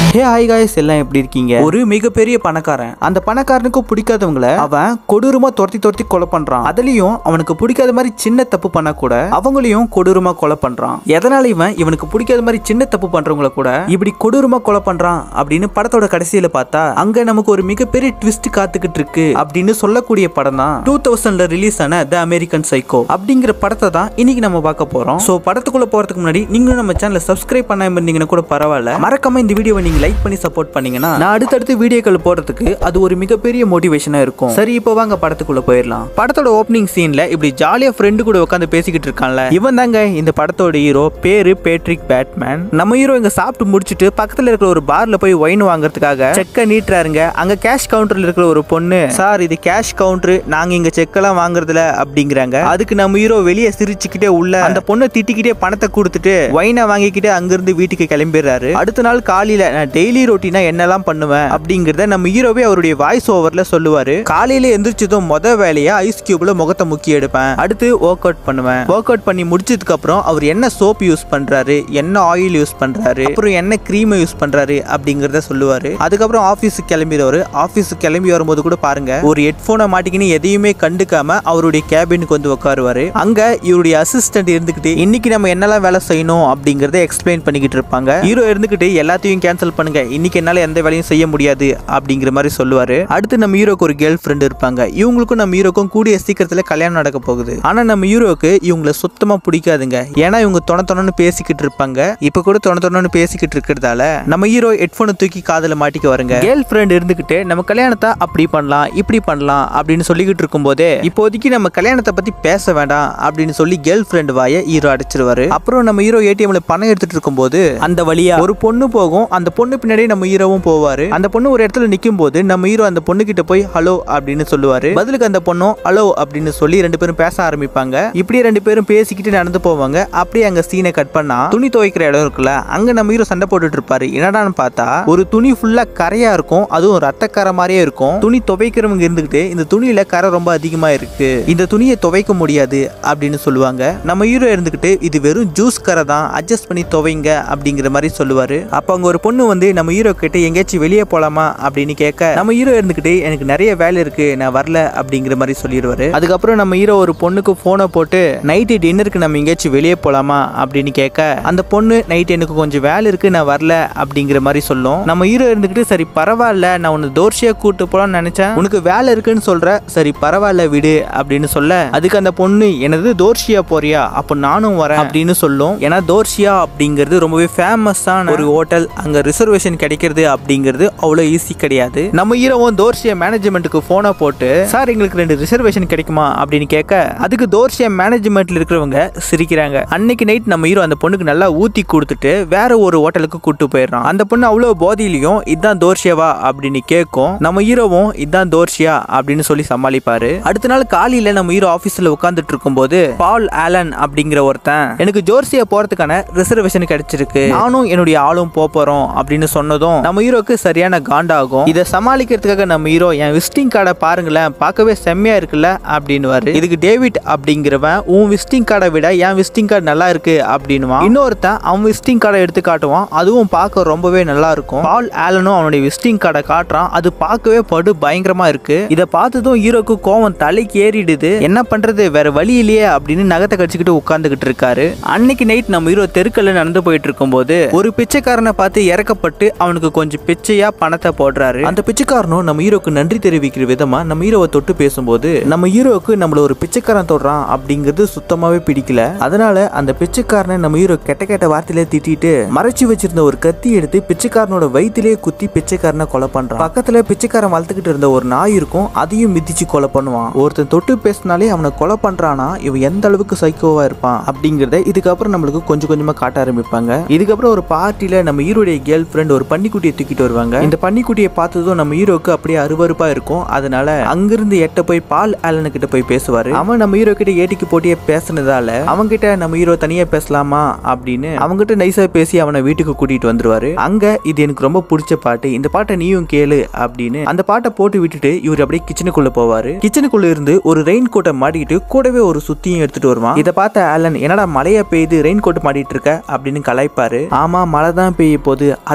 hey hi guys எல்லாம் எப்படி இருக்கீங்க ஒரு மிகப்பெரிய பணக்காரன் அந்த பணக்காரனுக்கு பிடிக்காதவங்கள அவன் கொடூரமா துரத்தி துரத்தி கொலை பண்றான் அதுலயும் அவனுக்கு பிடிக்காத மாதிரி சின்ன தப்பு பண்ண கூட அவங்களையும் கொடூரமா கொலை பண்றான் எதனால இவன் இவனுக்கு பிடிக்காத மாதிரி சின்ன தப்பு பண்றவங்கள கூட இப்படி கொடூரமா கொலை பண்றான் அப்படின்னு படத்தோட கடைசியில பார்த்தா அங்க நமக்கு ஒரு மிகப்பெரிய ட்விஸ்ட் காத்துக்கிட்டு இருக்கு அப்படின்னு சொல்லக்கூடிய படம் தான் டூ தௌசண்ட்ல ரிலீஸ் ஆன த அமெரிக்கன் சைக்கோ அப்படிங்கிற படத்தை தான் இன்னைக்கு நம்ம பார்க்க போறோம் சோ படத்துக்குள்ள போறதுக்கு முன்னாடி நீங்களும் நம்ம சேனலை சப்ஸ்கிரைப் பண்ணாம இருந்தீங்கன்னா கூட பரவாயில்ல மறக்காம இந்த வீடியோவை நீங்க லைக் பண்ணி சப்போர்ட் பண்ணீங்கன்னா நான் அடுத்தடுத்து வீடியோக்கள் போடுறதுக்கு அது ஒரு மிகப்பெரிய மோட்டிவேஷனா இருக்கும் சரி இப்போ வாங்க படத்துக்குள்ள போயிடலாம் படத்தோட ஓப்பனிங் சீன்ல இப்படி ஜாலியா ஃப்ரெண்டு கூட உட்காந்து பேசிக்கிட்டு இருக்கான்ல இவன் தாங்க இந்த படத்தோட ஹீரோ பேரு பேட்ரிக் பேட்மேன் நம்ம ஹீரோ இங்க சாப்பிட்டு முடிச்சிட்டு பக்கத்துல இருக்கிற ஒரு பார்ல போய் ஒயின் வாங்குறதுக்காக செக்க நீட்டுறாருங்க அங்க கேஷ் கவுண்டர்ல இருக்கிற ஒரு பொண்ணு சார் இது கேஷ் கவுண்டர் நாங்க இங்க செக்கெல்லாம் வாங்குறதுல அப்படிங்கிறாங்க அதுக்கு நம்ம ஹீரோ வெளியே சிரிச்சுக்கிட்டே உள்ள அந்த பொண்ணை திட்டிக்கிட்டே பணத்தை கொடுத்துட்டு ஒயினை வாங்கிக்கிட்டு அங்கிருந்து வீட்டுக்கு கிளம்பிடுறாரு அடுத்த நாள் காலையில நான் டெய்லி ரொட்டீனா என்னெல்லாம் பண்ணுவேன் அப்படிங்கறத நம்ம ஹீரோவே அவருடைய வாய்ஸ் ஓவர்ல சொல்லுவாரு காலையில எந்திரிச்சதும் முத வேலையா ஐஸ் கியூப்ல முகத்தை முக்கி எடுப்பேன் அடுத்து ஒர்க் அவுட் பண்ணுவேன் ஒர்க் அவுட் பண்ணி முடிச்சதுக்கு அப்புறம் அவர் என்ன சோப் யூஸ் பண்றாரு என்ன ஆயில் யூஸ் பண்றாரு அப்புறம் என்ன க்ரீம் யூஸ் பண்றாரு அப்படிங்கறத சொல்லுவாரு அதுக்கப்புறம் ஆபீஸுக்கு கிளம்பிடுவாரு ஆபீஸுக்கு கிளம்பி வரும்போது கூட பாருங்க ஒரு ஹெட்போனை மாட்டிக்கின்னு எதையுமே கண்டுக்காம அவருடைய கேபினுக்கு வந்து உட்காருவாரு அங்க இவருடைய அசிஸ்டன்ட் இருந்துகிட்டு இன்னைக்கு நம்ம என்னெல்லாம் வேலை செய்யணும் அப்படிங்கறத எக்ஸ்பிளைன் பண்ணிக்கிட்டு இருப்பாங்க ஹீரோ இருந்துகிட்டு எல்லாத்தையும் கேன்சல் பண்ணுங்க இன்னைக்கு என்னால எந்த வேலையும் செய்ய முடியாது அப்படிங்கிற மாதிரி சொல்லுவாரு அடுத்து நம்ம ஹீரோக்கு ஒரு கேர்ள் ஃப்ரெண்ட் இருப்பாங்க இவங்களுக்கும் நம்ம ஹீரோக்கும் கூடிய சீக்கிரத்துல கல்யாணம் நடக்க போகுது ஆனா நம்ம ஹீரோக்கு இவங்கள சுத்தமா பிடிக்காதுங்க ஏன்னா இவங்க தொண தொணன்னு பேசிக்கிட்டு இருப்பாங்க இப்ப கூட தொண தொணன்னு பேசிக்கிட்டு இருக்கிறதால நம்ம ஹீரோ ஹெட்போனை தூக்கி காதுல மாட்டிக்க வருங்க கேர்ள் ஃப்ரெண்ட் இருந்துகிட்டு நம்ம கல்யாணத்தை அப்படி பண்ணலாம் இப்படி பண்ணலாம் அப்படின்னு சொல்லிக்கிட்டு இருக்கும்போதே இப்போதைக்கு நம்ம கல்யாணத்தை பத்தி பேச வேண்டாம் அப்படின்னு சொல்லி கேர்ள் ஃப்ரெண்ட் வாய ஹீரோ அடிச்சிருவாரு அப்புறம் நம்ம ஹீரோ ஏடிஎம்ல பணம் எடுத்துட்டு இருக்கும்போது அந்த வழியா ஒரு பொண்ணு போகும் அந்த பொண்ணு பின்னாடி நம்ம ஹீரோவும் போவாரு அந்த பொண்ணு ஒரு இடத்துல நிக்கும் போது நம்ம ஹீரோ அந்த பொண்ணு கிட்ட போய் ஹலோ அப்படின்னு சொல்லுவாரு பதிலுக்கு அந்த பொண்ணும் ஹலோ அப்படின்னு சொல்லி ரெண்டு பேரும் பேச ஆரம்பிப்பாங்க இப்படியே ரெண்டு பேரும் பேசிக்கிட்டு நடந்து போவாங்க அப்படியே அங்க சீனை கட் பண்ணா துணி துவைக்கிற இடம் இருக்குல்ல அங்க நம்ம ஹீரோ சண்டை போட்டுட்டு இருப்பாரு என்னடான்னு பார்த்தா ஒரு துணி ஃபுல்லா கரையா இருக்கும் அதுவும் ரத்தக்கரை மாதிரியே இருக்கும் துணி துவைக்கிறவங்க இருந்துகிட்டு இந்த துணியில கரை ரொம்ப அதிகமா இருக்கு இந்த துணியை துவைக்க முடியாது அப்படின்னு சொல்லுவாங்க நம்ம ஹீரோ இருந்துகிட்டு இது வெறும் ஜூஸ் கரை தான் அட்ஜஸ்ட் பண்ணி துவைங்க அப்படிங்கிற மாதிரி சொல்லுவாரு அப்ப அங்க ஒரு பொண்ணு வந்து நம்ம ஹீரோ கிட்ட எங்கேயாச்சும் வெளியே போலாமா அப்படின்னு கேட்க நம்ம ஹீரோ இருந்துகிட்டு எனக்கு நிறைய வேலை இருக்கு நான் வரல அப்படிங்கிற மாதிரி சொல்லிடுவாரு அதுக்கப்புறம் நம்ம ஹீரோ ஒரு பொண்ணுக்கு போனை போட்டு நைட்டு டின்னருக்கு நம்ம எங்கேயாச்சும் வெளியே போலாமா அப்படின்னு கேட்க அந்த பொண்ணு நைட் எனக்கு கொஞ்சம் வேலை இருக்கு நான் வரல அப்படிங்கிற மாதிரி சொல்லும் நம்ம ஹீரோ இருந்துகிட்டு சரி பரவாயில்ல நான் உன்னை தோர்ஷியா கூட்டு போலாம்னு நினைச்சேன் உனக்கு வேலை இருக்குன்னு சொல்ற சரி பரவாயில்ல விடு அப்படின்னு சொல்ல அதுக்கு அந்த பொண்ணு எனது தோர்ஷியா போறியா அப்போ நானும் வரேன் அப்படின்னு சொல்லும் ஏன்னா தோர்ஷியா அப்படிங்கிறது ரொம்பவே ஃபேமஸான ஒரு ஹோட்டல் அங்க ரிசர்வேஷன் கிடைக்கிறது அப்படிங்கிறது அவ்வளோ ஈஸி கிடையாது நம்ம ஹீரோவும் தோர்ஷியா மேனேஜ்மெண்ட்டுக்கு போனை போட்டு சார் எங்களுக்கு ரெண்டு ரிசர்வேஷன் கிடைக்குமா அப்படின்னு கேட்க அதுக்கு தோர்ஷியா மேனேஜ்மெண்ட்ல இருக்கிறவங்க சிரிக்கிறாங்க அன்னைக்கு நைட் நம்ம ஹீரோ அந்த பொண்ணுக்கு நல்லா ஊத்தி கொடுத்துட்டு வேற ஒரு ஹோட்டலுக்கு கூட்டு போயிடுறான் அந்த பொண்ணு அவ்வளோ போதையிலையும் இதான் தோர்ஷியாவா அப்படின்னு கேட்கும் நம்ம ஹீரோவும் இதான் தோர்ஷியா அப்படின்னு சொல்லி சமாளிப்பாரு அடுத்த நாள் காலையில நம்ம ஹீரோ ஆபீஸ்ல உட்காந்துட்டு இருக்கும்போது பால் ஆலன் அப்படிங்கிற ஒருத்தன் எனக்கு ஜோர்சியா போறதுக்கான ரிசர்வேஷன் கிடைச்சிருக்கு நானும் என்னுடைய ஆளும் போப் போறோம் அப்படின்னு சொன்னதும் நம்ம ஹீரோக்கு சரியான காண்டாகும் இதை சமாளிக்கிறதுக்காக நம்ம ஹீரோ என் விசிட்டிங் கார்டை பாருங்களேன் பார்க்கவே செம்மையா இருக்குல்ல அப்படின்னு இதுக்கு டேவிட் அப்படிங்கிறவன் உன் விசிட்டிங் கார்டை விட என் விசிட்டிங் கார்டு நல்லா இருக்கு அப்படின்னுவான் இன்னொருத்தன் அவன் விசிட்டிங் கார்டை எடுத்து காட்டுவான் அதுவும் பார்க்க ரொம்பவே நல்லா இருக்கும் பால் ஆலனும் அவனுடைய விசிட்டிங் கார்டை காட்டுறான் அது பார்க்கவே படு பயங்கரமா இருக்கு இதை பார்த்ததும் ஹீரோக்கு கோவம் தலைக்கு ஏறிடுது என்ன பண்றது வேற வழி இல்லையே அப்படின்னு நகத்தை கடிச்சுக்கிட்டு உட்கார்ந்துகிட்டு இருக்காரு அன்னைக்கு நைட் நம்ம ஹீரோ தெருக்கல்ல நடந்து போயிட்டு இருக்கும்போது ஒரு பிச்சைக்காரனை பார்த்து இறக்கப்பட்டு அவனுக்கு கொஞ்சம் பிச்சையா பணத்தை போடுறாரு அந்த பிச்சைக்காரனும் நம்ம ஹீரோக்கு நன்றி தெரிவிக்கிற விதமா நம்ம ஹீரோவை தொட்டு பேசும்போது நம்ம ஹீரோவுக்கு நம்மள ஒரு பிச்சைக்காரன் தொடுறான் அப்படிங்கிறது சுத்தமாவே பிடிக்கல அதனால அந்த பிச்சைக்காரனை நம்ம ஹீரோ கெட்ட கெட்ட வார்த்தையில திட்டிட்டு மறைச்சு வச்சிருந்த ஒரு கத்தி எடுத்து பிச்சைக்காரனோட வயித்திலே குத்தி பிச்சைக்காரனை கொலை பண்றான் பக்கத்துல பிச்சைக்காரன் வளர்த்துக்கிட்டு இருந்த ஒரு நாய் இருக்கும் அதையும் மிதிச்சு கொலை பண்ணுவான் ஒருத்தன் தொட்டு பேசினாலே அவனை கொலை பண்றானா இவன் எந்த அளவுக்கு சைக்கோவா இருப்பான் அப்படிங்கறத இதுக்கப்புறம் நம்மளுக்கு கொஞ்சம் கொஞ்சமா காட்ட ஆரம்பிப்பாங்க இதுக்கப்புறம் ஒரு பார்ட்டில நம்ம ஹீரோடைய கேர்ள் ஃப்ரெண்ட் ஒரு பன்னிக்குட்டியை தூக்கிட்டு வருவாங்க இந்த பன்னிக்குட்டியை பார்த்ததும் நம்ம ஹீரோக்கு அப்படியே அருவருப்பா இருக்கும் அதனால அங்கிருந்து எட்ட போய் பால் ஆலனு கிட்ட போய் பேசுவாரு அவன் நம்ம ஹீரோ கிட்ட ஏட்டிக்கு போட்டியே பேசுனதால அவங்க கிட்ட நம்ம ஹீரோ தனியா பேசலாமா அப்படின்னு அவங்ககிட்ட நைஸா பேசி அவனை வீட்டுக்கு கூட்டிட்டு வந்துருவாரு அங்க இது எனக்கு ரொம்ப பிடிச்ச பாட்டு இந்த பாட்டை நீயும் கேளு அப்படின்னு அந்த பாட்டை போட்டு விட்டுட்டு இவர் அப்படியே கிச்சனுக்குள்ள போவாரு கிச்சனுக்குள்ள இருந்து ஒரு ரெயின் கோட்டை மாட்டிக்கிட்டு கூடவே ஒரு சுத்தியும் எடுத்துட்டு வருவான் இதை பார்த்த ஆலன் என்னடா மழையா பெய்யுது ரெயின் கோட் மாட்டிட்டு இருக்க அப்படின்னு கலாய்ப்பாரு ஆமா மழை தான் பெய்ய போகுது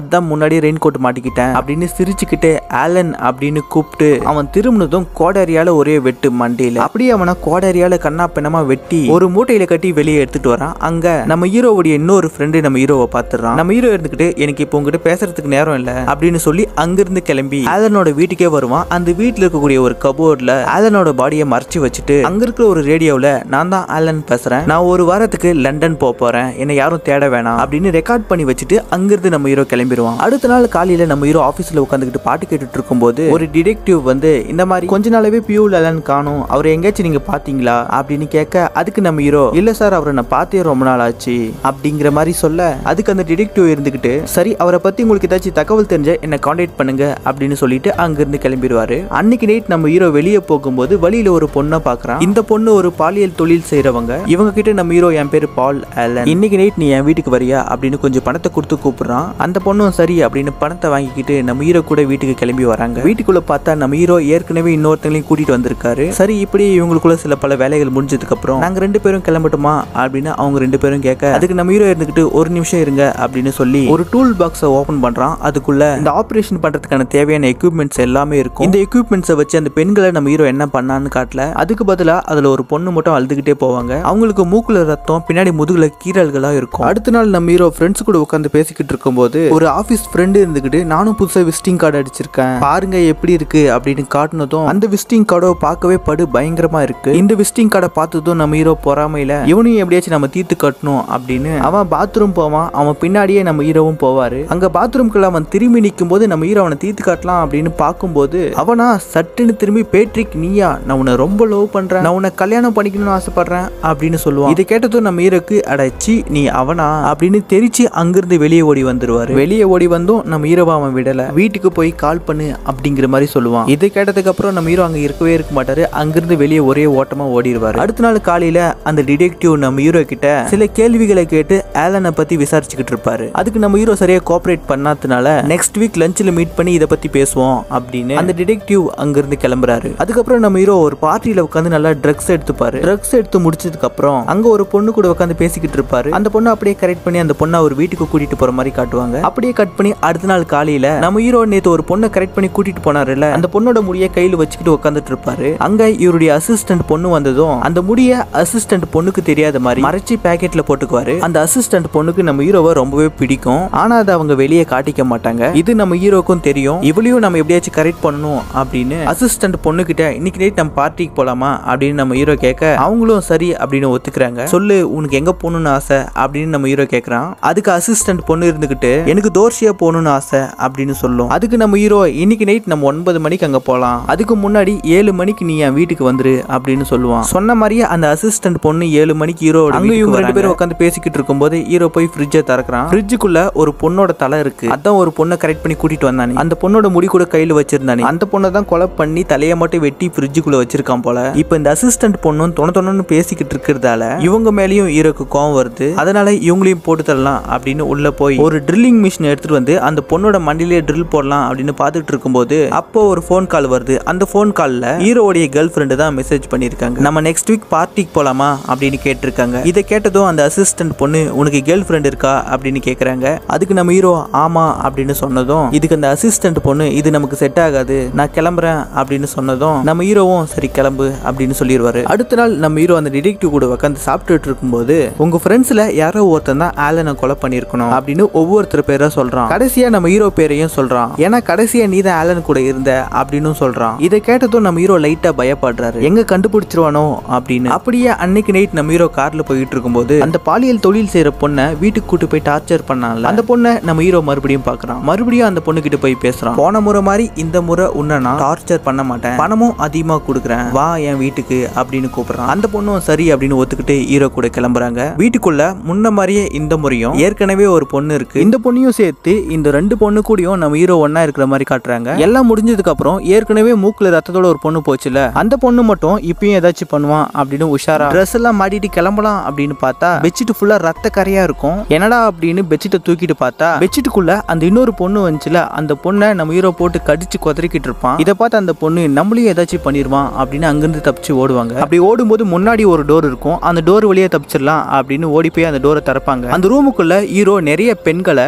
அதான் முன்னாடியே ரெயின் கோட் மாட்டிக்கிட்டேன் அப்படின்னு சிரிச்சுக்கிட்டே ஆலன் அப்படின்னு கூப்பிட்டு அவன் திரும்பினதும் கோடரியால ஒரே வெட்டு மண்டையில அப்படியே அவனை கோடரியால கண்ணா பின்னமா வெட்டி ஒரு மூட்டையில கட்டி வெளியே எடுத்துட்டு வரான் அங்க நம்ம ஹீரோவுடைய இன்னொரு ஃப்ரெண்டு நம்ம ஹீரோவை பாத்துறான் நம்ம ஹீரோ இருந்துகிட்டு எனக்கு இப்போ உங்ககிட்ட பேசுறதுக்கு நேரம் இல்ல அப்படின்னு சொல்லி அங்கிருந்து கிளம்பி ஆலனோட வீட்டுக்கே வருவான் அந்த வீட்டுல இருக்கக்கூடிய ஒரு கபோர்ட்ல ஆலனோட பாடியை மறைச்சு வச்சுட்டு அங்க இருக்கிற ஒரு ரேடியோவில் நான் தான் ஆலன் பேசுறேன் நான் ஒரு வாரத்துக்கு லண்டன் போக போறேன் என்னை யாரும் தேட வேணாம் அப்படின்னு ரெக்கார்ட் பண்ணி வச்சுட்டு அங்கிருந்து நம்ம ஹீரோ கிளம்பிடுவான் அடுத்த நாள் காலையில நம்ம ஹீரோ ஆபீஸ்ல உட்காந்துக்கிட்டு பாட்டு கேட்டுட்டு இருக்கும்போது ஒரு டிடெக்டிவ் வந்து இந்த மாதிரி கொஞ்ச நாளாவே பியூல் அலன் காணும் அவரை எங்கேயாச்சும் நீங்க பாத்தீங்களா அப்படின்னு கேட்க அதுக்கு நம்ம ஹீரோ இல்ல சார் அவரை நான் பார்த்தே ரொம்ப நாள் ஆச்சு அப்படிங்கிற மாதிரி சொல்ல அதுக்கு அந்த டிடெக்டிவ் இருந்துகிட்டு சரி அவரை பத்தி உங்களுக்கு ஏதாச்சும் தகவல் தெரிஞ்ச என்ன காண்டாக்ட் பண்ணுங்க அப்படின்னு சொல்லிட்டு அங்கிருந்து கிளம்பிடுவாரு அன்னைக்கு நைட் நம்ம ஹீரோ வெளியே போகும்போது வழியில ஒரு பொண்ணை பாக்குறான் இந்த பொண்ணு ஒரு பாலியல் தொழில் செய்றவங்க இவங்க கிட்ட நம்ம ஹீரோ என் பேரு பால் ஆலன் இன்னைக்கு நைட் நீ என் வீட்டுக்கு வரியா அப்படின்னு கொஞ்சம் பணத்தை கொடுத்து கூப்பிடுறான் அந்த பொண்ணும் சரி அப்படின்னு பணத்தை வாங்கிக்கிட்டு நம்ம ஹீரோ கூட வீட்டுக்கு கிளம்பி வராங்க வீட்டுக்குள்ள பார்த்தா நம்ம ஹீரோ ஏற்கனவே இன்னொருத்தங்களையும் கூட்டிட்டு வந்திருக்காரு சரி இப்படி இவங்களுக்குள்ள சில பல வேலைகள் முடிஞ்சதுக்கு அப்புறம் நாங்க ரெண்டு பேரும் கிளம்பட்டுமா அப்படின்னு அவங்க ரெண்டு பேரும் கேட்க அதுக்கு நம்ம ஹீரோ இருந்துகிட்டு ஒரு நிமிஷம் இருங்க அப்படின்னு சொல்லி ஒரு டூல் பாக்ஸை ஓபன் பண்றான் அதுக்குள்ள இந்த ஆபரேஷன் பண்றதுக்கான தேவையான எக்யூப்மெண்ட்ஸ் எல்லாமே இருக்கும் இந்த எக்யூப்மெண்ட்ஸை வச்சு அந்த பெண்களை நம்ம ஹீரோ என்ன பண்ணான்னு காட்டல அதுக்கு பதிலா அதுல ஒரு பொண்ணு மட்டும் அழுதுகிட்டே போவாங்க அவங்களுக்கு மூக்குல ரத்தம் பின்னாடி முதுகுல கீரல்களா இருக்கும் அடுத்த நாள் நம்ம ஹீரோ ஃப்ரெண்ட்ஸ் கூட உட்காந்து பேசிக்கிட்டு இருக்கும்போது ஒரு ஆபீஸ் ஃப்ரெண்டு இருந்துகிட்டு நானும் புதுசா விசிட்டிங் கார்டு அடிச்சிருக்கேன் பாருங்க எப்படி இருக்கு அப்படின்னு காட்டினதும் அந்த விசிட்டிங் கார்டை பார்க்கவே படு பயங்கரமா இருக்கு இந்த விசிட்டிங் கார்டை பார்த்ததும் நம்ம ஹீரோ பொறாமையில இவனையும் எப்படியாச்சும் நம்ம தீர்த்து கட்டணும் அப்படின்னு அவன் பாத்ரூம் போவான் அவன் பின்னாடியே நம்ம ஹீரோவும் போவாரு அங்க பாத்ரூம்குள்ள அவன் திரும்பி நிற்கும் போது நம்ம ஹீரோ அவனை தீர்த்து காட்டலாம் அப்படின்னு பார்க்கும்போது அவனா சட்டுன்னு திரும்பி பேட்ரிக் நீயா நான் உன்னை ரொம்ப லவ் பண்றேன் நான் உன்னை கல்யாணம் பண்ணிக்கணும்னு ஆசைப்படுறேன் அப்படின்னு சொல்லுவான் இதை கேட்டதும் நம்ம ஹீரோக்கு அடச்சி நீ அவனா அப்படின்னு தெரிச்சு அங்கிருந்து வெளியே ஓடி வந்துருவாரு வெளியே ஓடி வந்தும் நம்ம ஹீரோவை அவன் விடல வீட்டுக்கு போய் கால் பண்ணு அப்படிங்கிற மாதிரி சொல்லுவான் இதை கேட்டதுக்கு அப்புறம் நம்ம ஹீரோ அங்க இருக்கவே இருக்க மாட்டாரு அங்கிருந்து வெளியே ஒரே ஓட்டமா ஓடிடுவாரு அடுத்த நாள் காலையில அந்த டிடெக்டிவ் நம்ம ஹீரோ கிட்ட சில கேள்விகளை கேட்டு ஆலனை பத்தி விசாரிச்சுக்கிட்டு இருப்பாரு அதுக்கு நம்ம ஹீரோ சரியா கோஆபரேட் பண்ணாதனால நெக்ஸ்ட் வீக் லஞ்சில் மீட் பண்ணி இதை பத்தி பேசுவோம் அப்படின்னு அந்த டிடெக்டிவ் அங்கிருந்து கிளம்புறாரு அதுக்கப்புறம் நம்ம ஹீரோ ஒரு பார்ட்டியில உட்காந்து நல்லா ட்ரக்ஸ் எடுத்துப்பாரு ட்ரக்ஸ் எடுத்து முடிச்சதுக்கு அப்புறம் அங்க ஒரு பொண்ணு கூட உட்காந்து பேசிக்கிட்டு இருப்பாரு அந்த பொண்ணு அப்படியே கரெக்ட் பண்ணி அந்த பொண்ணை அவர் வீட்டுக்கு கூட்டிட்டு போற மாதிரி காட்டுவாங்க அப்படியே கட் பண்ணி அடுத்த நாள் காலையில நம்ம ஹீரோ நேத்து ஒரு பொண்ணை கரெக்ட் பண்ணி கூட்டிட்டு போனாருல்ல அந்த பொண்ணோட முடிய கையில வச்சுக்கிட்டு உட்காந்துட்டு இருப்பாரு அங்க இவருடைய அசிஸ்டன்ட் பொண்ணு வந்ததும் அந்த முடிய அசிஸ்டன்ட் பொண்ணுக்கு தெரியாத மாதிரி மறைச்சி பேக்கெட்ல போட்டுக்குவாரு அந்த அசிஸ்டன்ட் பொண்ணுக்கு நம்ம ஹீரோவை ரொம்பவே பிடிக்கும் ஆனா அதை அவங்க வெளியே காட்டிக்க மாட்டாங்க இது நம்ம ஹீரோக்கும் தெரியும் இவளையும் நம்ம எப்படியாச்சும் கரெக்ட் பண்ணணும் அப்படின்னு அசிஸ்டன்ட் பொண்ணு கிட்ட இன்னைக்கு நைட் நம்ம பார்ட்டிக்கு போலாமா அப்படின்னு நம்ம ஹீரோ கேட்க அவங்களும் சரி அப்படின்னு ஒத்துக்கிறாங்க சொல்லு உனக்கு எங்க போகணும்னு ஆசை அப்படின்னு நம்ம ஹீரோ கேட்கறான் அதுக்கு அசிஸ்டன்ட் பொண்ணு இருந்துகிட்டு எனக்கு தோர்ஷியா போகணும்னு ஆசை அப்படின்னு சொல்லும் அதுக்கு நம்ம ஹீரோ இன்னைக்கு நைட் நம்ம ஒன்பது மணிக்கு அங்க போலாம் அதுக்கு முன்னாடி ஏழு மணிக்கு நீ என் வீட்டுக்கு வந்துரு அப்படின்னு சொல்லுவான் சொன்ன மாதிரியே அந்த அசிஸ்டன்ட் பொண்ணு ஏழு மணிக்கு ஹீரோ அங்க இவங்க ரெண்டு பேரும் உட்காந்து பேசிக்கிட்டு இருக்கும்போது ஹீரோ போய் ஃப்ரிட்ஜை திறக்கிறான் ஃப்ரிட்ஜுக்குள்ள ஒரு பொண்ணோட தலை இருக்கு அதான் ஒரு பொண்ணை கரெக்ட் பண்ணி கூட்டிட்டு வந்தானே அந்த பொண்ணோட முடி கூட கையில வச்சிருந்தானே அந்த பொண்ணை தான் கொலை பண்ணி தலையை மட்டும் வெட்டி ஃப்ரிட்ஜுக்குள்ள வச்சிருக்கான் போல இப்போ இந்த அசிஸ்டன்ட் பொண்ணும் தொண தொணன்னு பேசிக்கிட்டு இருக்கிறதால இவங்க மேலயும் ஹீரோக்கு கோவம் வருது அதனால இவங்களையும் போட்டு தரலாம் அப்படின்னு உள்ள போய் ஒரு ட்ரில்லிங் மிஷின் எடுத்துட்டு வந்து அந்த பொண்ணோட மண்டிலேயே ட்ரில் போடலாம் அப்படின்னு பார்த்துட்டு இருக்கும்போது அப்போ ஒரு ஃபோன் கால் வருது அந்த ஃபோன் கால்ல ஹீரோவுடைய கேர்ள் ஃப்ரெண்டு தான் மெசேஜ் பண்ணிருக்காங்க நம்ம நெக்ஸ்ட் வீக் பார்ட்டிக்கு போலாமா அப்படின்னு கேட்டிருக்காங்க இதை கேட்டதும் அந்த அசிஸ்டன்ட் பொண்ணு உனக்கு கேர்ள் ஃப்ரெண்ட் இருக்கா அப்படின்னு கேக்குறாங்க அதுக்கு நம்ம ஹீரோ ஆமா அப்படின்னு சொன்னதும் இதுக்கு அந்த அசிஸ்டன்ட் பொண்ணு இது நமக்கு செட் ஆகாது நான் கிளம்புறேன் அப்படின்னு சொன்னதும் நம்ம ஹீரோவும் சரி கிளம்பு அப்படின்னு சொல்லிடுவாரு அடுத்த நாள் நம்ம ஹீரோ அந்த டிடெக்டிவ் கூட உட்காந்து சாப்பிட்டுட்டு இருக்கும்போது உங்க ஃப்ரெண்ட்ஸ்ல யாரோ ஒருத்தன் தான் ஆலனை கொலை பண்ணிருக்கணும் அப்படின்னு ஒவ்வொருத்தர் பேரா சொல்றான் கடைசியா நம்ம ஹீரோ பேரையும் சொல்றான் ஏன்னா கடைசியா நீ தான் ஆலன் கூட இருந்த அப்படின்னு சொல்றான் இதை கேட்டதும் நம்ம ஹீரோ லைட்டா பயப்படுறாரு எங்க கண்டுபிடிச்சிருவானோ அப்படின்னு அப்படியே அன்னைக்கு நைட் நம்ம ஹீரோ கார்ல போயிட்டு இருக்கும்போது அந்த பாலியல் தொழில் செய்யற பொண்ணை வீட்டுக்கு கூட்டு போய் டார்ச்சர் பண்ணான்ல அந்த பொண்ணை நம்ம ஹீரோ மறுபடியும் பாக்குறான் மறுபடியும் அந்த பொண்ணு கிட்ட போய் பேசுறான் போன முறை மாதிரி இந்த முறை உன்னை நான் டார்ச்சர் பண்ண மாட்டேன் பணமும் அதிகமா கொடுக்குறேன் வா என் வீட்டுக்கு அப்படின்னு கூப்பிடுறான் அந்த பொண்ணும் சரி அப்படின்னு ஒத்துக்கிட்டு ஹீரோ கூட கிளம்புறாங்க வீட்டுக்குள்ள முன்ன மாதிரியே இந்த முறையும் ஏற்கனவே ஒரு பொண்ணு இருக்கு இந்த பொண்ணையும் சேர்த்து இந்த ரெண்டு பொண்ணு கூடயும் நம்ம ஹீரோ ஒண்ணா இருக்கிற மாதிரி காட்டுறாங்க எல்லாம் முடிஞ்சதுக்கு அப்புறம் ஏற்கனவே மூக்குல ரத்தத்தோட ஒரு பொண்ணு போச்சுல அந்த பொண்ணு மட்டும் இப்பயும் ஏதாச்சும் பண்ணுவான் அப்படின்னு உஷாரா ட்ரெஸ் எல்லாம் மாட்டிட்டு கிளம்பலாம் அப்படின்னு பார்த்தா பெட்ஷீட் ஃபுல்லா ரத்த கரையா இருக்கும் என்னடா அப்படின்னு பெட்ஷீட்டை தூக்கிட்டு பார்த்தா பெட்ஷீட்டுக்குள்ள அந்த இன்னொரு பொண்ணு வந்துச்சுல அந்த பொண்ணை நம்ம ஹீரோ போட்டு கடிச்சு கொதறிக்கிட்டு இருப்பான் இதை பார்த்து அந்த பொண்ணு நம்மளையும் ஏதாச்சும் பண்ணிடுவான் அப்படின்னு அங்கிருந்து தப்பிச்சு ஓடுவாங்க அப்படி ஓடும்போது முன்னாடி ஒரு டோர் இருக்கும் அந்த டோர் வழியா தப்பிச்சிடலாம் அப்படின்னு ஓடி போய் அந்த டோரை திறப்பாங்க அந்த ரூமுக்குள்ள ஹீரோ நிறைய பெண்களை கொடூரமா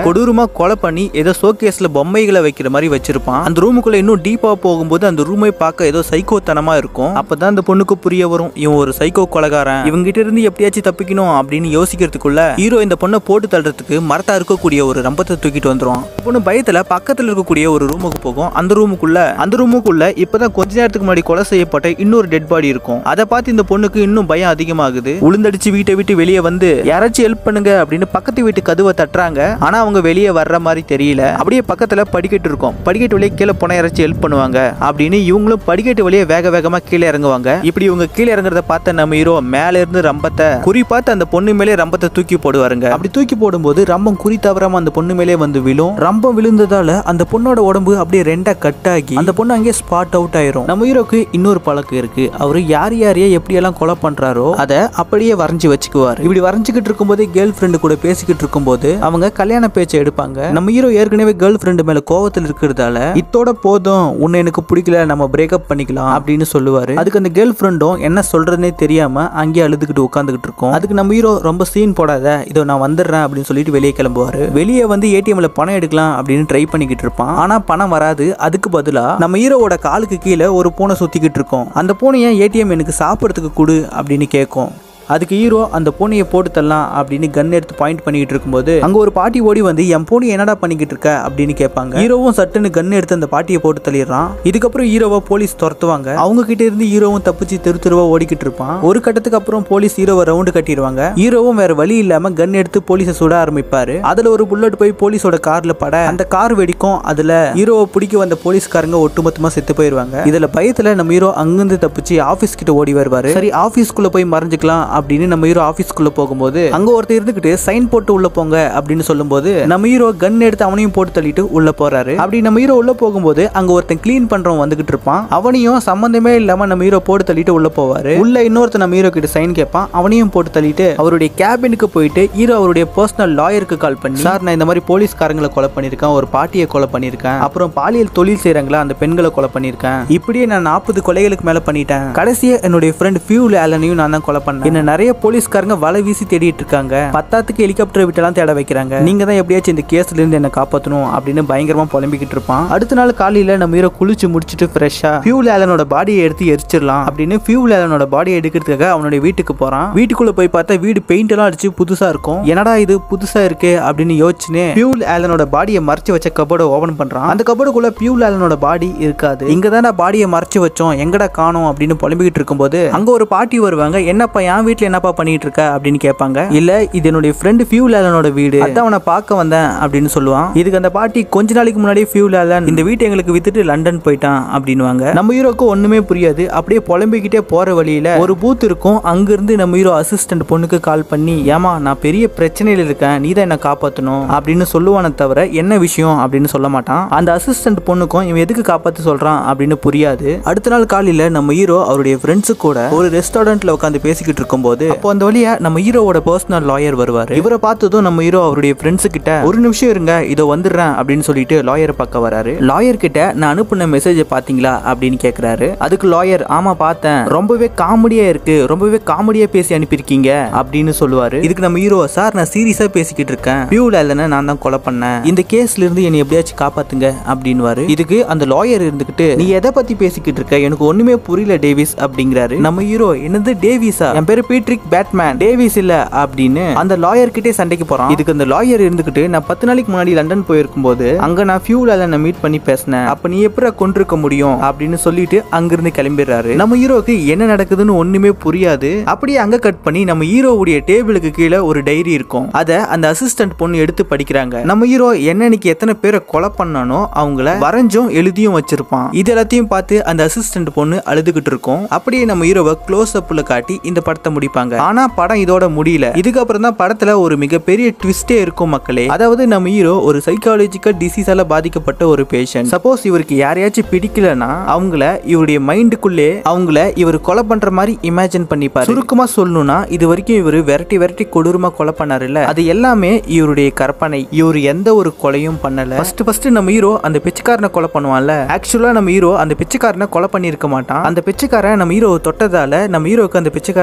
கொலை பண்ணி ஏதோ ஷோகேஸ்ல பொம்மைகளை வைக்கிற மாதிரி வச்சிருப்பான் அந்த ரூமுக்குள்ள இன்னும் டீப்பா போகும்போது அந்த ரூமை பார்க்க ஏதோ சைக்கோத்தனமா இருக்கும் அப்பதான் அந்த பொண்ணுக்கு புரிய வரும் இவன் ஒரு சைக்கோ கொலைகாரன் இவங்கிட்ட இருந்து எப்படியாச்சும் தப்பிக்கணும் அப்படின்னு யோசிக்கிறதுக்குள்ள ஹீரோ இந்த பொண்ணை போட்டு தள்ளுறதுக்கு மரத்தா இருக்கக்கூடிய ஒரு ரம்பத்தை தூக்கிட்டு வந்துரும் பொண்ணு பயத்துல பக்கத்துல இருக்கக்கூடிய ஒரு ரூமுக்கு போகும் அந்த ரூமுக்குள்ள அந்த ரூமுக்குள்ள இப்பதான் கொஞ்ச நேரத்துக்கு முன்னாடி கொலை செய்யப்பட்ட இன்னொரு டெட் பாடி இருக்கும் அதை பார்த்து இந்த பொண்ணுக்கு இன்னும் பயம் அதிகமாகுது உளுந்தடிச்சு வீட்டை விட்டு வெளியே வந்து யாராச்சும் ஹெல்ப் பண்ணுங்க அப்படின்னு பக்கத்து வீட்டு கதவை தட்டுறாங்க ஆனா அவங்க வெளியே வர்ற மாதிரி தெரியல அப்படியே பக்கத்துல படிக்கட்டு இருக்கும் படிக்கட்டு வழியே கீழே போனா யாராச்சும் ஹெல்ப் பண்ணுவாங்க அப்படின்னு இவங்களும் படிக்கட்டு வழியே வேக வேகமா கீழே இறங்குவாங்க இப்படி இவங்க கீழே இறங்குறத பார்த்த நம்ம ஹீரோ மேல இருந்து ரம்பத்தை குறி பார்த்து அந்த பொண்ணு மேலே ரம்பத்தை தூக்கி போடுவாருங்க அப்படி தூக்கி போடும்போது ரம்பம் குறி தவறாம அந்த பொண்ணு மேலே வந்து விழும் ரம்பம் விழுந்ததால அந்த பொண்ணோட உடம்பு அப்படியே ரெண்டா கட் ஆகி அந்த பொண்ணு அங்கேயே ஸ்பாட் அவுட் ஆயிரும் நம்ம ஹீரோக்கு இன்னொரு பழக்கம் இருக்கு அவரு யார் யாரையே எப்படி எல்லாம் கொலை பண்றாரோ அதை அப்படியே வரைஞ்சு வச்சுக்குவாரு இப்படி வரைஞ்சுக்கிட்டு இருக்கும்போது கேர்ள் ஃப்ரெண்டு கூட பேசிக்கிட்டு இருக்கும்போது அவங்க கல்யாண பேச்சை எடுப்பாங்க நம்ம ஹீரோ ஏற்கனவே கேர்ள் ஃப்ரெண்டு மேல கோவத்தில் இருக்கிறதால இத்தோட போதும் உன்னை எனக்கு பிடிக்கல நம்ம பிரேக்கப் பண்ணிக்கலாம் அப்படின்னு சொல்லுவாரு அதுக்கு அந்த கேர்ள் ஃப்ரெண்டும் என்ன சொல்றதுனே தெரியாம அங்கேயே அழுதுகிட்டு உட்காந்துக்கிட்டு இருக்கும் அதுக்கு நம்ம ஹீரோ ரொம்ப சீன் போடாத இதோ நான் வந்துடுறேன் அப்படின்னு சொல்லிட்டு வெளியே கிளம்புவாரு வெளியே வந்து ஏடிஎம்ல பணம் எடுக்கலாம் அப்படின்னு ட்ரை பண்ணிக்கிட்டு இருப்பான் ஆனா பணம் வராது அதுக்கு பதிலா நம்ம ஹீரோவோட காலுக்கு கீழே ஒரு பூனை சுத்திக்கிட்டு இருக்கும் அந்த பூனையை ஏடிஎம் எனக்கு சாப்பிட்றதுக்கு கொடு அப்படின்னு கேட்கும் அதுக்கு ஹீரோ அந்த பூனையை போட்டு தரலாம் அப்படின்னு கன் எடுத்து பாயிண்ட் பண்ணிட்டு இருக்கும்போது அங்க ஒரு பாட்டி ஓடி வந்து என் பூனை என்னடா பண்ணிக்கிட்டு இருக்க அப்படின்னு கேட்பாங்க ஹீரோவும் சட்டுன்னு கன் எடுத்து அந்த பாட்டியை போட்டு தள்ளிடுறான் இதுக்கப்புறம் ஹீரோவை போலீஸ் துரத்துவாங்க அவங்க கிட்ட இருந்து ஹீரோவும் தப்பிச்சு தெரு தெருவா ஓடிக்கிட்டு இருப்பான் ஒரு கட்டத்துக்கு அப்புறம் போலீஸ் ஹீரோவை ரவுண்டு கட்டிடுவாங்க ஹீரோவும் வேற வழி இல்லாம கன் எடுத்து போலீஸை சுட ஆரம்பிப்பாரு அதுல ஒரு புல்லட் போய் போலீஸோட கார்ல பட அந்த கார் வெடிக்கும் அதுல ஹீரோவை பிடிக்க வந்த போலீஸ்காரங்க ஒட்டுமொத்தமா செத்து போயிருவாங்க இதுல பயத்துல நம்ம ஹீரோ அங்கிருந்து தப்பிச்சு ஆபீஸ் கிட்ட ஓடி வருவாரு சரி ஆபீஸ்க்குள்ள போய் மறைஞ்சுக்கலாம் அப்படின்னு நம்ம ஹீரோ ஆபீஸ்க்குள்ள போகும்போது அங்க ஒருத்தர் இருந்துகிட்டு சைன் போட்டு உள்ள போங்க அப்படின்னு சொல்லும்போது நம்ம ஹீரோ கன் எடுத்து அவனையும் போட்டு தள்ளிட்டு உள்ள போறாரு அப்படி நம்ம ஹீரோ உள்ள போகும்போது அங்க ஒருத்தன் க்ளீன் பண்றவன் வந்துகிட்டு இருப்பான் அவனையும் சம்பந்தமே இல்லாம நம்ம ஹீரோ போட்டு தள்ளிட்டு உள்ள போவாரு உள்ள இன்னொருத்தன் நம்ம ஹீரோ கிட்ட சைன் கேட்பான் அவனையும் போட்டு தள்ளிட்டு அவருடைய கேபினுக்கு போயிட்டு ஹீரோ அவருடைய பர்சனல் லாயருக்கு கால் பண்ணி சார் நான் இந்த மாதிரி போலீஸ்காரங்களை கொலை பண்ணியிருக்கேன் ஒரு பாட்டியை கொலை பண்ணியிருக்கேன் அப்புறம் பாலியல் தொழில் செய்றாங்களா அந்த பெண்களை கொலை பண்ணியிருக்கேன் இப்படியே நான் நாற்பது கொலைகளுக்கு மேல பண்ணிட்டேன் கடைசியா என்னுடைய ஃப்ரெண்ட் ஃபியூல் ஆலனையும் நான் தான் கொலை பண்ணேன் என்ன நிறைய போலீஸ்காரங்க வலை வீசி தேடிட்டு இருக்காங்க பத்தாத்துக்கு ஹெலிகாப்டர் விட்டெல்லாம் தேட வைக்கிறாங்க நீங்க தான் எப்படியாச்சும் இந்த கேஸ்ல இருந்து என்ன காப்பாத்தணும் அப்படின்னு பயங்கரமா புலம்பிக்கிட்டு இருப்பான் அடுத்த நாள் காலையில நம்ம ஹீரோ குளிச்சு முடிச்சிட்டு ஃப்ரெஷ்ஷா ஃபியூல் ஆலனோட பாடியை எடுத்து எரிச்சிடலாம் அப்படின்னு ஃபியூல் ஆலனோட பாடியை எடுக்கிறதுக்காக அவனுடைய வீட்டுக்கு போறான் வீட்டுக்குள்ள போய் பார்த்தா வீடு பெயிண்ட் எல்லாம் அடிச்சு புதுசா இருக்கும் என்னடா இது புதுசா இருக்கு அப்படின்னு யோசிச்சுன்னு ஃபியூல் ஆலனோட பாடியை மறைச்சு வச்ச கபோர்டை ஓபன் பண்றான் அந்த கபோர்டுக்குள்ள பியூல் ஆலனோட பாடி இருக்காது இங்க தானே பாடியை மறைச்சு வச்சோம் எங்கடா காணோம் அப்படின்னு புலம்பிக்கிட்டு இருக்கும்போது அங்க ஒரு பாட்டி வருவாங்க என்னப்பா என் வீட்ல என்னப்பா பண்ணிட்டு இருக்க அப்படின்னு கேட்பாங்க இல்ல இது என்னுடைய ஃப்ரெண்டு ஃபியூல் ஆலனோட வீடு அதான் அவனை பார்க்க வந்தேன் அப்படின்னு சொல்லுவான் இதுக்கு அந்த பாட்டி கொஞ்ச நாளைக்கு முன்னாடி ஃபியூல் ஆலன் இந்த வீட்டை எங்களுக்கு வித்துட்டு லண்டன் போயிட்டான் அப்படின்னுவாங்க நம்ம ஹீரோக்கு ஒண்ணுமே புரியாது அப்படியே புலம்பிக்கிட்டே போற வழியில ஒரு பூத் இருக்கும் அங்கிருந்து நம்ம ஹீரோ அசிஸ்டன்ட் பொண்ணுக்கு கால் பண்ணி ஏமா நான் பெரிய பிரச்சனையில இருக்கேன் நீ தான் என்ன காப்பாத்தணும் அப்படின்னு சொல்லுவானே தவிர என்ன விஷயம் அப்படின்னு சொல்ல மாட்டான் அந்த அசிஸ்டன்ட் பொண்ணுக்கும் இவன் எதுக்கு காப்பாத்து சொல்றான் அப்படின்னு புரியாது அடுத்த நாள் காலையில நம்ம ஹீரோ அவருடைய ஃப்ரெண்ட்ஸு கூட ஒரு ரெஸ்டாரண்ட்ல உட்காந்து பேசிக்கிட்டு இருக்கும்போது அப்போ அந்த வழியா நம்ம ஹீரோவோட பர்சனல் லாயர் வருவாரு இவரை பார்த்ததும் நம்ம ஹீரோ அவருடைய ஃப்ரெண்ட்ஸ் கிட்ட ஒரு நிமிஷம் இருங்க இதோ வந்துடுறேன் அப்படின்னு சொல்லிட்டு லாயரை பார்க்க வராரு லாயர் கிட்ட நான் அனுப்புன மெசேஜை பாத்தீங்களா அப்படின்னு கேக்குறாரு அதுக்கு லாயர் ஆமா பார்த்தேன் ரொம்பவே காமெடியா இருக்கு ரொம்பவே காமெடியா பேசி அனுப்பியிருக்கீங்க அப்படின்னு சொல்லுவாரு இதுக்கு நம்ம ஹீரோ சார் நான் சீரியஸா பேசிக்கிட்டு இருக்கேன் பியூல இல்லைன்னா நான் தான் கொலை பண்ணேன் இந்த கேஸ்ல இருந்து என்னை எப்படியாச்சும் காப்பாத்துங்க அப்படின்னுவாரு இதுக்கு அந்த லாயர் இருந்துகிட்டு நீ எதை பத்தி பேசிக்கிட்டு இருக்க எனக்கு ஒண்ணுமே புரியல டேவிஸ் அப்படிங்கிறாரு நம்ம ஹீரோ என்னது டேவிஸா என் பேரு பீட்ரிக் பேட்மேன் டேவிஸ் இல்ல அப்படின்னு அந்த லாயர் கிட்டே சண்டைக்கு போறான் இதுக்கு அந்த லாயர் இருந்துகிட்டு நான் பத்து நாளைக்கு முன்னாடி லண்டன் போயிருக்கும் போது அங்க நான் ஃபியூல் நான் மீட் பண்ணி பேசினேன் அப்ப நீ எப்படி கொண்டிருக்க முடியும் அப்படின்னு சொல்லிட்டு அங்கிருந்து கிளம்பிடுறாரு நம்ம ஹீரோக்கு என்ன நடக்குதுன்னு ஒண்ணுமே புரியாது அப்படியே அங்க கட் பண்ணி நம்ம ஹீரோவுடைய டேபிளுக்கு கீழே ஒரு டைரி இருக்கும் அத அந்த அசிஸ்டன்ட் பொண்ணு எடுத்து படிக்கிறாங்க நம்ம ஹீரோ என்னன்னைக்கு எத்தனை பேரை கொலை பண்ணானோ அவங்கள வரைஞ்சும் எழுதியும் வச்சிருப்பான் இது எல்லாத்தையும் பார்த்து அந்த அசிஸ்டன்ட் பொண்ணு அழுதுகிட்டு இருக்கும் அப்படியே நம்ம ஹீரோவை க்ளோஸ் அப்ல காட்டி இந்த படத்தை முடிப்பாங்க ஆனா படம் இதோட முடியல இதுக்கப்புறம் தான் படத்துல ஒரு மிகப்பெரிய ட்விஸ்டே இருக்கும் மக்களே அதாவது நம்ம ஹீரோ ஒரு சைக்காலஜிக்கல் டிசீஸால பாதிக்கப்பட்ட ஒரு பேஷண்ட் சப்போஸ் இவருக்கு யாரையாச்சும் பிடிக்கலனா அவங்கள இவருடைய மைண்டுக்குள்ளே அவங்கள இவர் கொலை பண்ற மாதிரி இமேஜின் பண்ணிப்பாரு சுருக்கமா சொல்லணும்னா இது வரைக்கும் இவர் விரட்டி விரட்டி கொடூரமா கொலை பண்ணாருல்ல அது எல்லாமே இவருடைய கற்பனை இவர் எந்த ஒரு கொலையும் பண்ணல ஃபர்ஸ்ட் ஃபர்ஸ்ட் நம்ம ஹீரோ அந்த பிச்சைக்காரனை கொலை பண்ணுவான்ல ஆக்சுவலா நம்ம ஹீரோ அந்த பிச்சைக்காரனை கொலை பண்ணியிருக்க மாட்டான் அந்த பிச்சைக்காரன் நம்ம ஹீரோ தொட்டதால நம்ம ஹீரோக்கு அந்த பிச்சைக்காரனை பிடிச்சிருக்கு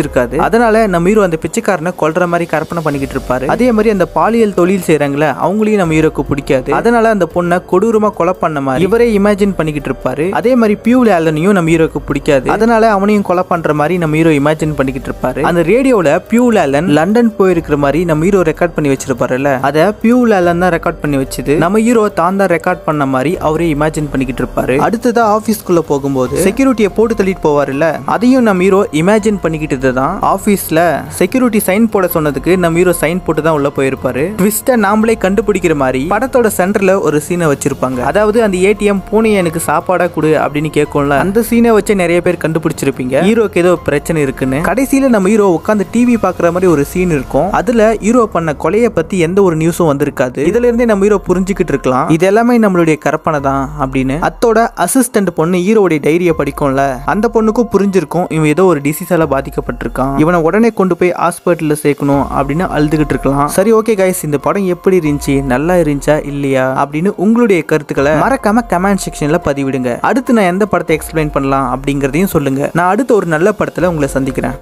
பிடிச்சிருக்காது அதனால நம்ம ஹீரோ அந்த பிச்சைக்காரனை கொல்ற மாதிரி கற்பனை பண்ணிக்கிட்டு இருப்பாரு அதே மாதிரி அந்த பாலியல் தொழில் செய்யறாங்களே அவங்களையும் நம்ம ஹீரோக்கு பிடிக்காது அதனால அந்த பொண்ணை கொடூரமா கொலை பண்ண மாதிரி இவரே இமேஜின் பண்ணிக்கிட்டு இருப்பாரு அதே மாதிரி பியூல் ஆலனையும் நம்ம ஹீரோக்கு பிடிக்காது அதனால அவனையும் கொலை பண்ற மாதிரி நம்ம ஹீரோ இமேஜின் பண்ணிக்கிட்டு இருப்பாரு அந்த ரேடியோல பியூல் ஆலன் லண்டன் போயிருக்கிற மாதிரி நம்ம ஹீரோ ரெக்கார்ட் பண்ணி வச்சிருப்பாருல்ல அத பியூல் ஆலன் தான் ரெக்கார்ட் பண்ணி வச்சது நம்ம ஹீரோ தான் தான் ரெக்கார்ட் பண்ண மாதிரி அவரே இமேஜின் பண்ணிக்கிட்டு இருப்பாரு அடுத்ததா ஆபீஸ்க்குள்ள போகும்போது செக்யூரிட்டியை போட்டு தள்ளிட்டு போவாருல்ல அதையும் நம்ம ஹீரோ இமேஜின் பண்ணிக்கிட்டு தான் ஆபீஸ்ல செக்யூரிட்டி சைன் போட சொன்னதுக்கு நம்ம ஹீரோ சைன் போட்டு தான் உள்ள போயிருப்பாரு ட்விஸ்ட நாமளே கண்டுபிடிக்கிற மாதிரி படத்தோட சென்டர்ல ஒரு சீனை வச்சிருப்பாங்க அதாவது அந்த ஏடிஎம் பூனையை எனக்கு சாப்பாடா கொடு அப்படின்னு கேட்கும்ல அந்த சீனை வச்சு நிறைய பேர் கண்டுபிடிச்சிருப்பீங்க ஹீரோக்கு ஏதோ பிரச்சனை இருக்குன்னு கடைசியில நம்ம ஹீரோ உட்காந்து டிவி பாக்குற மாதிரி ஒரு சீன் இருக்கும் அதுல ஹீரோ பண்ண கொலையை பத்தி எந்த ஒரு நியூஸும் வந்திருக்காது இதுல இருந்தே நம்ம ஹீரோ புரிஞ்சுக்கிட்டு இருக்கலாம் இது எல்லாமே நம்மளுடைய கற்பனை தான் அப்படின்னு அத்தோட அசிஸ்டன்ட் பொண்ணு ஹீரோடைய டைரியை படிக்கும்ல அந்த பொண்ணுக்கும் புரிஞ்சிருக்கும் இவன் ஏதோ ஒரு டிசீஸால பாதிக்கப்பட்டிருக்கான் இவனை உடனே கொண்டு போய் ஹாஸ்பிட்டல்ல சேர்க்கணும் அப்படின்னு அழுதுகிட்டு இருக்கலாம் சரி ஓகே கைஸ் இந்த படம் எப்படி இருந்துச்சு நல்லா இருந்துச்சா இல்லையா அப்படின்னு உங்களுடைய கருத்துக்களை மறக்காம கமெண்ட் செக்ஷன்ல பதிவிடுங்க அடுத்து நான் எந்த படத்தை எக்ஸ்பிளைன் பண்ணலாம் அப்படிங்கறதையும் சொல்லுங்க நான் அடுத்த ஒரு நல்ல படத்துல உங்களை சந்திக்கிறேன்